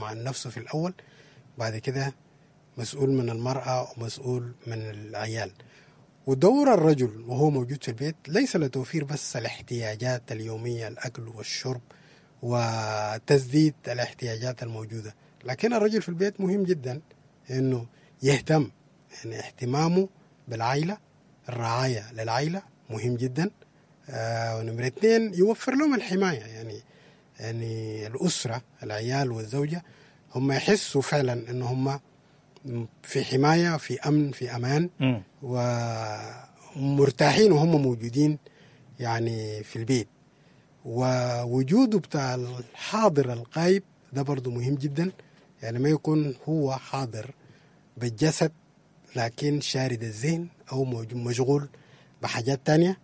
عن نفسه في الأول بعد كده مسؤول من المرأة ومسؤول من العيال ودور الرجل وهو موجود في البيت ليس لتوفير بس الاحتياجات اليومية الأكل والشرب وتسديد الاحتياجات الموجودة لكن الرجل في البيت مهم جدا انه يهتم يعني اهتمامه بالعائلة الرعاية للعائلة مهم جدا آه ونمرة اثنين يوفر لهم الحماية يعني يعني الأسرة العيال والزوجة هم يحسوا فعلا انه هم في حماية في أمن في أمان مم. ومرتاحين وهم موجودين يعني في البيت ووجوده بتاع الحاضر الغايب ده برضه مهم جدا يعني ما يكون هو حاضر بالجسد لكن شارد الذهن أو موج- مشغول بحاجات تانية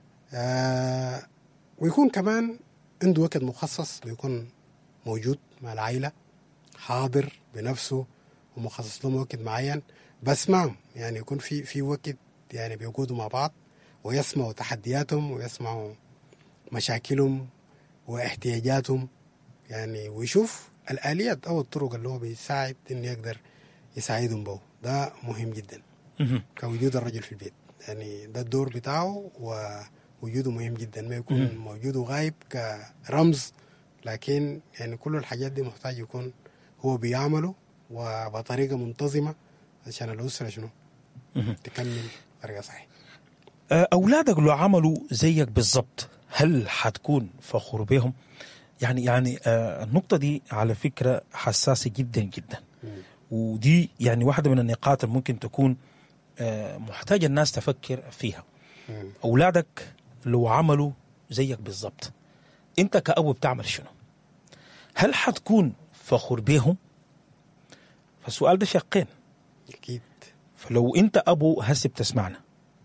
آه ويكون كمان عنده وقت مخصص بيكون موجود مع العائلة حاضر بنفسه ومخصص لهم وقت معين بسمعهم يعني يكون في في وقت يعني بيقعدوا مع بعض ويسمعوا تحدياتهم ويسمعوا مشاكلهم واحتياجاتهم يعني ويشوف الآليات أو الطرق اللي هو بيساعد إنه يقدر يساعدهم به ده مهم جدا مهم. كوجود الرجل في البيت يعني ده الدور بتاعه ووجوده مهم جدا ما يكون مم. موجود وغايب كرمز لكن يعني كل الحاجات دي محتاج يكون هو بيعمله وبطريقة منتظمة عشان الأسرة شنو مهم. تكمل بطريقة صحيحة آه، أولادك لو عملوا زيك بالضبط هل حتكون فخور بهم؟ يعني يعني آه، النقطة دي على فكرة حساسة جدا جدا مم. ودي يعني واحدة من النقاط اللي ممكن تكون آه، محتاجة الناس تفكر فيها مم. أولادك لو عملوا زيك بالضبط أنت كأبو بتعمل شنو؟ هل حتكون فخور بهم؟ فالسؤال ده شقين أكيد فلو انت ابو هسه بتسمعنا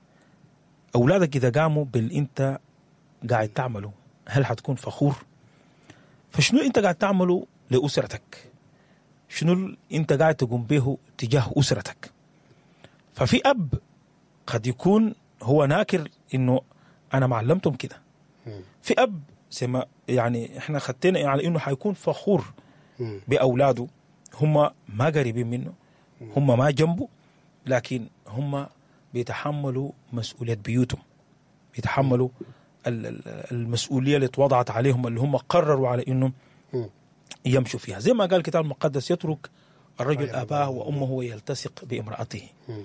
اولادك اذا قاموا باللي انت قاعد تعمله هل حتكون فخور فشنو انت قاعد تعمله لاسرتك شنو ال- انت قاعد تقوم به تجاه اسرتك ففي اب قد يكون هو ناكر انه انا ما علمتهم كده مم. في اب زي ما يعني احنا خدتنا على انه حيكون فخور مم. باولاده هم ما قريبين منه هم ما جنبه لكن هم بيتحملوا مسؤوليه بيوتهم بيتحملوا ال- ال- المسؤوليه اللي اتوضعت عليهم اللي هم قرروا على انهم مم. يمشوا فيها زي ما قال الكتاب المقدس يترك الرجل غير اباه أباه. وامه ويلتصق بامراته مم.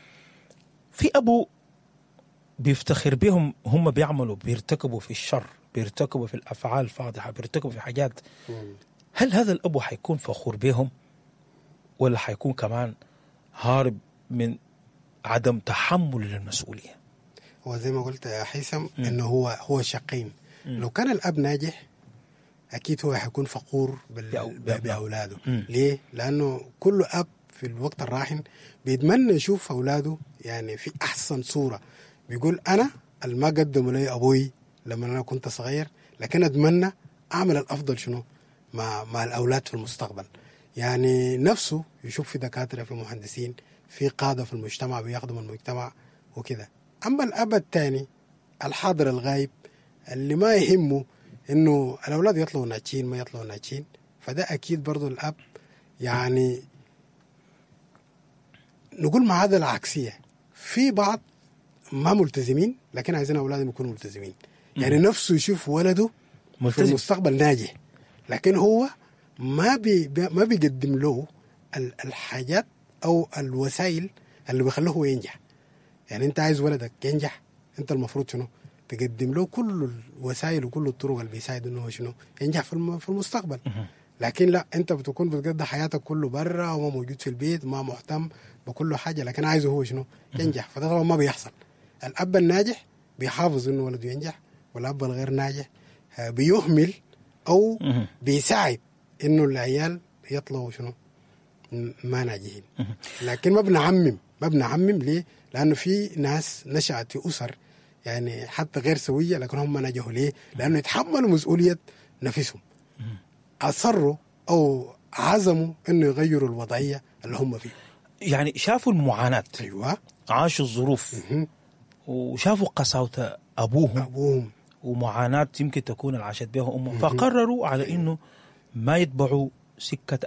في ابو بيفتخر بهم هم بيعملوا بيرتكبوا في الشر بيرتكبوا في الافعال الفاضحه بيرتكبوا في حاجات مم. هل هذا الأب حيكون فخور بهم ولا حيكون كمان هارب من عدم تحمل للمسؤولية هو زي ما قلت يا حيثم مم. انه هو هو شقين مم. لو كان الاب ناجح اكيد هو حيكون فخور بال... بأو- ب- باولاده مم. ليه؟ لانه كل اب في الوقت الراهن بيتمنى يشوف اولاده يعني في احسن صوره بيقول انا اللي ما قدموا لي ابوي لما انا كنت صغير لكن اتمنى اعمل الافضل شنو مع مع الاولاد في المستقبل يعني نفسه يشوف في دكاتره في مهندسين في قاده في المجتمع بيخدموا المجتمع وكده اما الاب الثاني الحاضر الغايب اللي ما يهمه انه الاولاد يطلعوا ناجحين ما يطلعوا ناجحين فده اكيد برضو الاب يعني نقول معادله عكسيه في بعض ما ملتزمين لكن عايزين اولادهم يكونوا ملتزمين يعني نفسه يشوف ولده في ملتزم المستقبل ناجح لكن هو ما بي بي- ما بيقدم له ال- الحاجات او الوسائل اللي بيخلوه هو ينجح يعني انت عايز ولدك ينجح انت المفروض شنو تقدم له كل الوسائل وكل الطرق اللي بيساعد انه هو شنو ينجح في الم- في المستقبل لكن لا انت بتكون بتقضي حياتك كله برا وما موجود في البيت ما مهتم بكل حاجه لكن عايزه هو شنو ينجح فده طبعا ما بيحصل الاب الناجح بيحافظ انه ولده ينجح والاب الغير ناجح آه، بيهمل او مهم. بيساعد انه العيال يطلعوا شنو م- ما ناجحين لكن ما بنعمم ما بنعمم ليه؟ لانه في ناس نشأت في اسر يعني حتى غير سويه لكن هم نجحوا ليه؟ لانه يتحملوا مسؤوليه نفسهم اصروا او عزموا انه يغيروا الوضعيه اللي هم فيها يعني شافوا المعاناة ايوه عاشوا الظروف مهم. وشافوا قساوة أبوهم ابوهم ومعاناة يمكن تكون العاشت بها أمهم فقرروا على أنه ما يتبعوا سكة